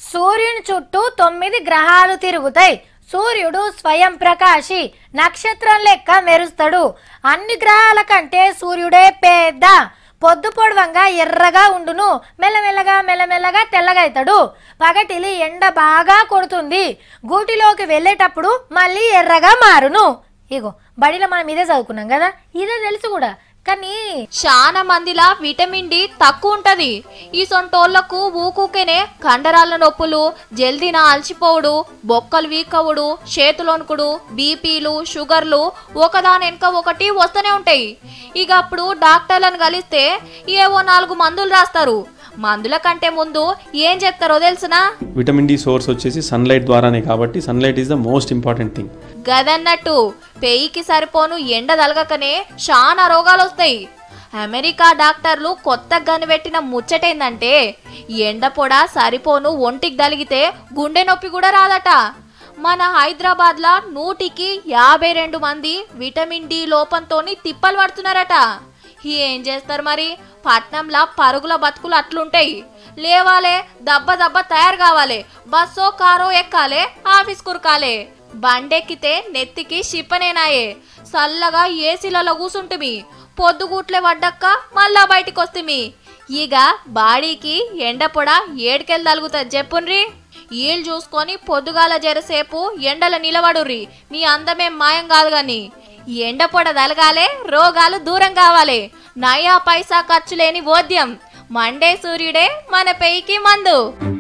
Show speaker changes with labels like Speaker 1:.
Speaker 1: సూర్యుని చుట్టూ తొమ్మిది గ్రహాలు తిరుగుతాయి సూర్యుడు స్వయం ప్రకాశి నక్షత్రం లెక్క మెరుస్తాడు అన్ని గ్రహాల కంటే సూర్యుడే పెద్ద పొద్దు పొడవంగా ఎర్రగా ఉండును మెల్లమెల్లగా మెల్లమెల్లగా తెల్లగైతాడు పగటిలి ఎండ బాగా కొడుతుంది గూటిలోకి వెళ్ళేటప్పుడు మళ్ళీ ఎర్రగా మారును ఇగో బడిలో మనం ఇదే చదువుకున్నాం కదా ఇదే తెలుసు కూడా కానీ
Speaker 2: చాలా మందిలా విటమిన్ డి తక్కువ ఉంటది ఈ సొంటోళ్లకు ఊకూకేనే కండరాల నొప్పులు జల్దీన అలసిపోవుడు బొక్కలు వీక్ అవ్వడు చేతులొనుకుడు బీపీలు షుగర్లు ఒకదాని వెనక ఒకటి వస్తూనే ఉంటాయి ఇక అప్పుడు డాక్టర్లను కలిస్తే ఏవో నాలుగు మందులు రాస్తారు మందుల కంటే ముందు ఏం చెప్తారో తెలుసునా
Speaker 3: విటమిన్ డి సోర్స్ వచ్చేసి సన్లైట్ ద్వారానే కాబట్టి sunlight is the most important thing
Speaker 2: గదన్నట్టు పెయికి సరిపోను ఎండ తలగకనే చాలా రోగాలు వస్తాయి అమెరికా డాక్టర్లు కొత్తగా కనిపెట్టిన ముచ్చటేందంటే ఎండ పొడ సరిపోను ఒంటికి తలిగితే గుండె నొప్పి కూడా రాదట మన హైదరాబాద్లో నూటికి యాభై రెండు మంది విటమిన్ డి లోపంతోని తిప్పలు పడుతున్నారట ఏం చేస్తారు మరి పట్నంలా పరుగుల బతుకులు అట్లుంటాయి లేవాలే దబ్బ దబ్బ తయారు కావాలి బస్సో కారో ఎక్కాలే ఆఫీస్ కురకాలే బండెక్కితే నెత్తికి షిప్పనేనాయే సల్లగా ఏసీలలో కూసుంటిమి పొద్దుగూట్లే పడ్డక్క మళ్ళా బయటికి వస్తుమి ఇక బాడీకి ఎండ పొడ ఏడుకెళ్ళి తలుగుతుంది చెప్పుండ్రి ఈళ్ళు చూసుకొని పొద్దుగాల జరసేపు ఎండల నిలబడుర్రి మీ అందమేం మాయం కాదు గాని ఎండ పొడ తలగాలే రోగాలు దూరం కావాలి నయా పైసా ఖర్చు లేని బోధ్యం మండే సూర్యుడే మన పెయికి మందు